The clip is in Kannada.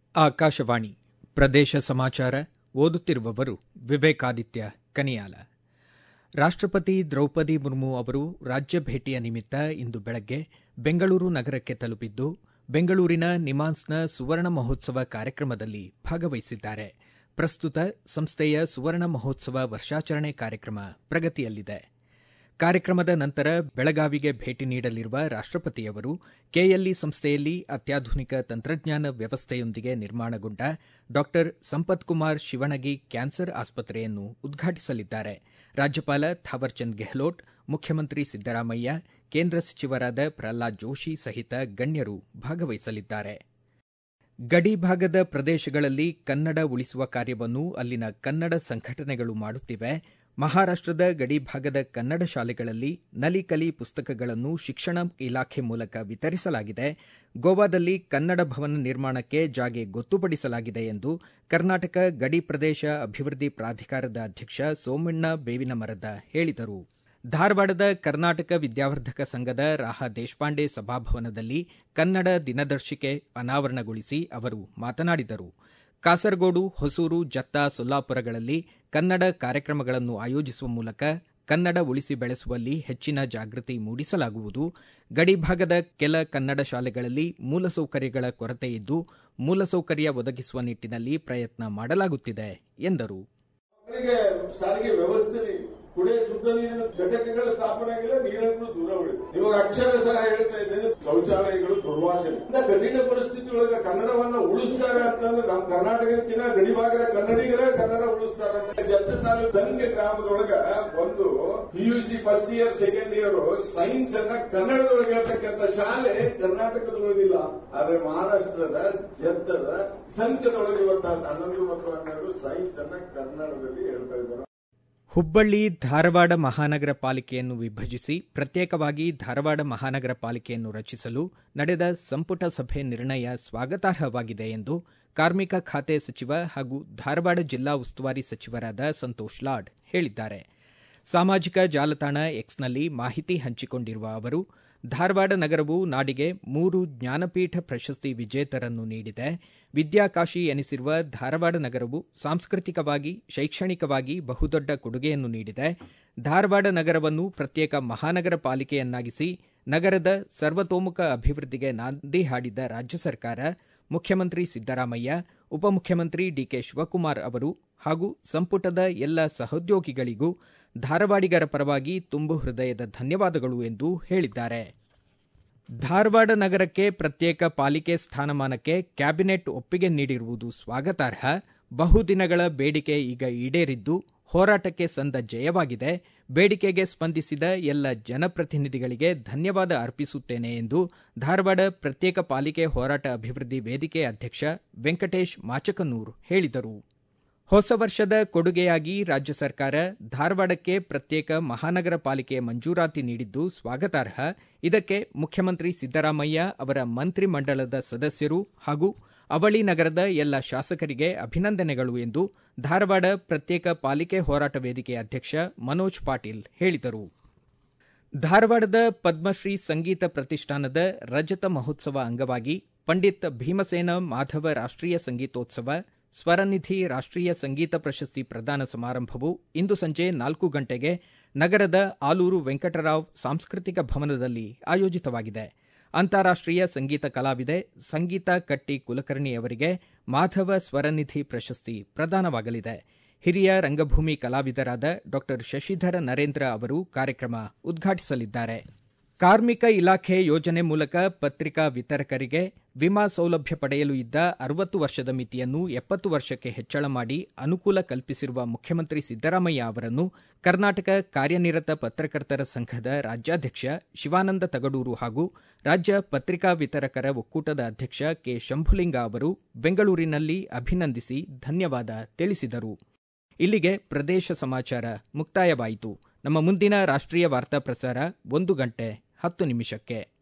ಆಕಾಶವಾಣಿ ಪ್ರದೇಶ ಸಮಾಚಾರ ಓದುತ್ತಿರುವವರು ವಿವೇಕಾದಿತ್ಯ ಕನಿಯಾಲ ರಾಷ್ಟ್ರಪತಿ ದ್ರೌಪದಿ ಮುರ್ಮು ಅವರು ರಾಜ್ಯ ಭೇಟಿಯ ನಿಮಿತ್ತ ಇಂದು ಬೆಳಗ್ಗೆ ಬೆಂಗಳೂರು ನಗರಕ್ಕೆ ತಲುಪಿದ್ದು ಬೆಂಗಳೂರಿನ ನಿಮಾನ್ಸ್ನ ಸುವರ್ಣ ಮಹೋತ್ಸವ ಕಾರ್ಯಕ್ರಮದಲ್ಲಿ ಭಾಗವಹಿಸಿದ್ದಾರೆ ಪ್ರಸ್ತುತ ಸಂಸ್ಥೆಯ ಸುವರ್ಣ ಮಹೋತ್ಸವ ವರ್ಷಾಚರಣೆ ಕಾರ್ಯಕ್ರಮ ಪ್ರಗತಿಯಲ್ಲಿದೆ ಕಾರ್ಯಕ್ರಮದ ನಂತರ ಬೆಳಗಾವಿಗೆ ಭೇಟಿ ನೀಡಲಿರುವ ರಾಷ್ಟ್ರಪತಿಯವರು ಕೆಎಲ್ಇ ಸಂಸ್ಥೆಯಲ್ಲಿ ಅತ್ಯಾಧುನಿಕ ತಂತ್ರಜ್ಞಾನ ವ್ಯವಸ್ಥೆಯೊಂದಿಗೆ ನಿರ್ಮಾಣಗೊಂಡ ಡಾ ಸಂಪತ್ ಕುಮಾರ್ ಶಿವಣಗಿ ಕ್ಯಾನ್ಸರ್ ಆಸ್ಪತ್ರೆಯನ್ನು ಉದ್ಘಾಟಿಸಲಿದ್ದಾರೆ ರಾಜ್ಯಪಾಲ ಥಾವರ್ಚಂದ್ ಗೆಹ್ಲೋಟ್ ಮುಖ್ಯಮಂತ್ರಿ ಸಿದ್ದರಾಮಯ್ಯ ಕೇಂದ್ರ ಸಚಿವರಾದ ಪ್ರಹ್ಲಾದ್ ಜೋಶಿ ಸಹಿತ ಗಣ್ಯರು ಭಾಗವಹಿಸಲಿದ್ದಾರೆ ಗಡಿ ಭಾಗದ ಪ್ರದೇಶಗಳಲ್ಲಿ ಕನ್ನಡ ಉಳಿಸುವ ಕಾರ್ಯವನ್ನು ಅಲ್ಲಿನ ಕನ್ನಡ ಸಂಘಟನೆಗಳು ಮಾಡುತ್ತಿವೆ ಮಹಾರಾಷ್ಟದ ಗಡಿ ಭಾಗದ ಕನ್ನಡ ಶಾಲೆಗಳಲ್ಲಿ ನಲಿ ಕಲಿ ಪುಸ್ತಕಗಳನ್ನು ಶಿಕ್ಷಣ ಇಲಾಖೆ ಮೂಲಕ ವಿತರಿಸಲಾಗಿದೆ ಗೋವಾದಲ್ಲಿ ಕನ್ನಡ ಭವನ ನಿರ್ಮಾಣಕ್ಕೆ ಜಾಗೆ ಗೊತ್ತುಪಡಿಸಲಾಗಿದೆ ಎಂದು ಕರ್ನಾಟಕ ಗಡಿ ಪ್ರದೇಶ ಅಭಿವೃದ್ಧಿ ಪ್ರಾಧಿಕಾರದ ಅಧ್ಯಕ್ಷ ಸೋಮಣ್ಣ ಬೇವಿನಮರದ ಹೇಳಿದರು ಧಾರವಾಡದ ಕರ್ನಾಟಕ ವಿದ್ಯಾವರ್ಧಕ ಸಂಘದ ರಾಹ ದೇಶಪಾಂಡೆ ಸಭಾಭವನದಲ್ಲಿ ಕನ್ನಡ ದಿನದರ್ಶಿಕೆ ಅನಾವರಣಗೊಳಿಸಿ ಅವರು ಮಾತನಾಡಿದರು ಕಾಸರಗೋಡು ಹೊಸೂರು ಜತ್ತ ಸೊಲ್ಲಾಪುರಗಳಲ್ಲಿ ಕನ್ನಡ ಕಾರ್ಯಕ್ರಮಗಳನ್ನು ಆಯೋಜಿಸುವ ಮೂಲಕ ಕನ್ನಡ ಉಳಿಸಿ ಬೆಳೆಸುವಲ್ಲಿ ಹೆಚ್ಚಿನ ಜಾಗೃತಿ ಮೂಡಿಸಲಾಗುವುದು ಗಡಿಭಾಗದ ಕೆಲ ಕನ್ನಡ ಶಾಲೆಗಳಲ್ಲಿ ಮೂಲಸೌಕರ್ಯಗಳ ಕೊರತೆ ಇದ್ದು ಮೂಲಸೌಕರ್ಯ ಒದಗಿಸುವ ನಿಟ್ಟಿನಲ್ಲಿ ಪ್ರಯತ್ನ ಮಾಡಲಾಗುತ್ತಿದೆ ಎಂದರು ಮಕ್ಕಳಿಗೆ ಸಾರಿಗೆ ವ್ಯವಸ್ಥೆ ಕುಡಿಯ ಶುದ್ಧ ನೀರಿನ ಘಟಕಗಳ ಸ್ಥಾಪನೆ ಆಗಿಲ್ಲ ನೀರನ್ನು ದೂರ ಉಳಿದು ಇವಾಗ ಅಕ್ಷರ ಸಹ ಹೇಳ್ತಾ ಇದ್ದೇನೆ ಶೌಚಾಲಯಗಳು ದುರ್ವಾಸನೆ ಇಂಥ ಕಠಿಣ ಪರಿಸ್ಥಿತಿ ಒಳಗೆ ಕನ್ನಡವನ್ನ ಉಳಿಸ್ತಾರೆ ಅಂತಂದ್ರೆ ನಮ್ಮ ಕರ್ನಾಟಕದಕ್ಕಿಂತ ಗಡಿಭಾಗದ ಕನ್ನಡಿಗರೇ ಕನ್ನಡ ಉಳಿಸ್ತಾರೆ ಅಂತ ಜತ್ತ ತಾಲೂಕು ಸಂಘ ಗ್ರಾಮದೊಳಗ ಒಂದು P U C first year second year science ಅನ್ನ ಕನ್ನಡದೊಳಗೆ ಹೇಳ್ತಕ್ಕಂಥ ಶಾಲೆ ಕರ್ನಾಟಕದೊಳಗಿಲ್ಲ ಆದ್ರೆ ಮಹಾರಾಷ್ಟ್ರದ ಜತ್ತದ ಸಂಘದೊಳಗೆ ಇವತ್ತ ಹನ್ನೊಂದು ಮತ್ತು ಹನ್ನೆರಡು ಸೈನ್ಸ್ ಅನ್ನ ಕನ್ನಡದಲ್ಲಿ ಹೇಳ್ತಾ ಇದ್ದಾರೆ ಹುಬ್ಬಳ್ಳಿ ಧಾರವಾಡ ಮಹಾನಗರ ಪಾಲಿಕೆಯನ್ನು ವಿಭಜಿಸಿ ಪ್ರತ್ಯೇಕವಾಗಿ ಧಾರವಾಡ ಮಹಾನಗರ ಪಾಲಿಕೆಯನ್ನು ರಚಿಸಲು ನಡೆದ ಸಂಪುಟ ಸಭೆ ನಿರ್ಣಯ ಸ್ವಾಗತಾರ್ಹವಾಗಿದೆ ಎಂದು ಕಾರ್ಮಿಕ ಖಾತೆ ಸಚಿವ ಹಾಗೂ ಧಾರವಾಡ ಜಿಲ್ಲಾ ಉಸ್ತುವಾರಿ ಸಚಿವರಾದ ಸಂತೋಷ್ ಲಾಡ್ ಹೇಳಿದ್ದಾರೆ ಸಾಮಾಜಿಕ ಜಾಲತಾಣ ಎಕ್ಸ್ನಲ್ಲಿ ಮಾಹಿತಿ ಹಂಚಿಕೊಂಡಿರುವ ಅವರು ಧಾರವಾಡ ನಗರವು ನಾಡಿಗೆ ಮೂರು ಜ್ಞಾನಪೀಠ ಪ್ರಶಸ್ತಿ ವಿಜೇತರನ್ನು ನೀಡಿದೆ ವಿದ್ಯಾಕಾಶಿ ಎನಿಸಿರುವ ಧಾರವಾಡ ನಗರವು ಸಾಂಸ್ಕೃತಿಕವಾಗಿ ಶೈಕ್ಷಣಿಕವಾಗಿ ಬಹುದೊಡ್ಡ ಕೊಡುಗೆಯನ್ನು ನೀಡಿದೆ ಧಾರವಾಡ ನಗರವನ್ನು ಪ್ರತ್ಯೇಕ ಮಹಾನಗರ ಪಾಲಿಕೆಯನ್ನಾಗಿಸಿ ನಗರದ ಸರ್ವತೋಮುಖ ಅಭಿವೃದ್ಧಿಗೆ ನಾಂದಿ ಹಾಡಿದ ರಾಜ್ಯ ಸರ್ಕಾರ ಮುಖ್ಯಮಂತ್ರಿ ಸಿದ್ದರಾಮಯ್ಯ ಉಪಮುಖ್ಯಮಂತ್ರಿ ಡಿಕೆ ಶಿವಕುಮಾರ್ ಅವರು ಹಾಗೂ ಸಂಪುಟದ ಎಲ್ಲ ಸಹೋದ್ಯೋಗಿಗಳಿಗೂ ಧಾರವಾಡಿಗರ ಪರವಾಗಿ ತುಂಬು ಹೃದಯದ ಧನ್ಯವಾದಗಳು ಎಂದು ಹೇಳಿದ್ದಾರೆ ಧಾರವಾಡ ನಗರಕ್ಕೆ ಪ್ರತ್ಯೇಕ ಪಾಲಿಕೆ ಸ್ಥಾನಮಾನಕ್ಕೆ ಕ್ಯಾಬಿನೆಟ್ ಒಪ್ಪಿಗೆ ನೀಡಿರುವುದು ಸ್ವಾಗತಾರ್ಹ ಬಹುದಿನಗಳ ಬೇಡಿಕೆ ಈಗ ಈಡೇರಿದ್ದು ಹೋರಾಟಕ್ಕೆ ಸಂದ ಜಯವಾಗಿದೆ ಬೇಡಿಕೆಗೆ ಸ್ಪಂದಿಸಿದ ಎಲ್ಲ ಜನಪ್ರತಿನಿಧಿಗಳಿಗೆ ಧನ್ಯವಾದ ಅರ್ಪಿಸುತ್ತೇನೆ ಎಂದು ಧಾರವಾಡ ಪ್ರತ್ಯೇಕ ಪಾಲಿಕೆ ಹೋರಾಟ ಅಭಿವೃದ್ಧಿ ವೇದಿಕೆ ಅಧ್ಯಕ್ಷ ವೆಂಕಟೇಶ್ ಮಾಚಕನೂರ್ ಹೇಳಿದರು ಹೊಸ ವರ್ಷದ ಕೊಡುಗೆಯಾಗಿ ರಾಜ್ಯ ಸರ್ಕಾರ ಧಾರವಾಡಕ್ಕೆ ಪ್ರತ್ಯೇಕ ಮಹಾನಗರ ಪಾಲಿಕೆ ಮಂಜೂರಾತಿ ನೀಡಿದ್ದು ಸ್ವಾಗತಾರ್ಹ ಇದಕ್ಕೆ ಮುಖ್ಯಮಂತ್ರಿ ಸಿದ್ದರಾಮಯ್ಯ ಅವರ ಮಂತ್ರಿಮಂಡಲದ ಸದಸ್ಯರು ಹಾಗೂ ಅವಳಿ ನಗರದ ಎಲ್ಲ ಶಾಸಕರಿಗೆ ಅಭಿನಂದನೆಗಳು ಎಂದು ಧಾರವಾಡ ಪ್ರತ್ಯೇಕ ಪಾಲಿಕೆ ಹೋರಾಟ ವೇದಿಕೆ ಅಧ್ಯಕ್ಷ ಮನೋಜ್ ಪಾಟೀಲ್ ಹೇಳಿದರು ಧಾರವಾಡದ ಪದ್ಮಶ್ರೀ ಸಂಗೀತ ಪ್ರತಿಷ್ಠಾನದ ರಜತ ಮಹೋತ್ಸವ ಅಂಗವಾಗಿ ಪಂಡಿತ್ ಭೀಮಸೇನ ಮಾಧವ ರಾಷ್ಟ್ರೀಯ ಸಂಗೀತೋತ್ಸವ ಸ್ವರನಿಧಿ ರಾಷ್ಟ್ರೀಯ ಸಂಗೀತ ಪ್ರಶಸ್ತಿ ಪ್ರದಾನ ಸಮಾರಂಭವು ಇಂದು ಸಂಜೆ ನಾಲ್ಕು ಗಂಟೆಗೆ ನಗರದ ಆಲೂರು ವೆಂಕಟರಾವ್ ಸಾಂಸ್ಕೃತಿಕ ಭವನದಲ್ಲಿ ಆಯೋಜಿತವಾಗಿದೆ ಅಂತಾರಾಷ್ಟ್ರೀಯ ಸಂಗೀತ ಕಲಾವಿದೆ ಸಂಗೀತ ಕಟ್ಟಿ ಕುಲಕರ್ಣಿ ಅವರಿಗೆ ಮಾಧವ ಸ್ವರನಿಧಿ ಪ್ರಶಸ್ತಿ ಪ್ರದಾನವಾಗಲಿದೆ ಹಿರಿಯ ರಂಗಭೂಮಿ ಕಲಾವಿದರಾದ ಡಾ ಶಶಿಧರ ನರೇಂದ್ರ ಅವರು ಕಾರ್ಯಕ್ರಮ ಉದ್ಘಾಟಿಸಲಿದ್ದಾರೆ ಕಾರ್ಮಿಕ ಇಲಾಖೆ ಯೋಜನೆ ಮೂಲಕ ಪತ್ರಿಕಾ ವಿತರಕರಿಗೆ ವಿಮಾ ಸೌಲಭ್ಯ ಪಡೆಯಲು ಇದ್ದ ಅರವತ್ತು ವರ್ಷದ ಮಿತಿಯನ್ನು ಎಪ್ಪತ್ತು ವರ್ಷಕ್ಕೆ ಹೆಚ್ಚಳ ಮಾಡಿ ಅನುಕೂಲ ಕಲ್ಪಿಸಿರುವ ಮುಖ್ಯಮಂತ್ರಿ ಸಿದ್ದರಾಮಯ್ಯ ಅವರನ್ನು ಕರ್ನಾಟಕ ಕಾರ್ಯನಿರತ ಪತ್ರಕರ್ತರ ಸಂಘದ ರಾಜ್ಯಾಧ್ಯಕ್ಷ ಶಿವಾನಂದ ತಗಡೂರು ಹಾಗೂ ರಾಜ್ಯ ಪತ್ರಿಕಾ ವಿತರಕರ ಒಕ್ಕೂಟದ ಅಧ್ಯಕ್ಷ ಕೆ ಶಂಭುಲಿಂಗ ಅವರು ಬೆಂಗಳೂರಿನಲ್ಲಿ ಅಭಿನಂದಿಸಿ ಧನ್ಯವಾದ ತಿಳಿಸಿದರು ಇಲ್ಲಿಗೆ ಪ್ರದೇಶ ಸಮಾಚಾರ ಮುಕ್ತಾಯವಾಯಿತು ನಮ್ಮ ಮುಂದಿನ ರಾಷ್ಟ್ರೀಯ ವಾರ್ತಾ ಪ್ರಸಾರ ಒಂದು ಗಂಟೆ ಹತ್ತು ನಿಮಿಷಕ್ಕೆ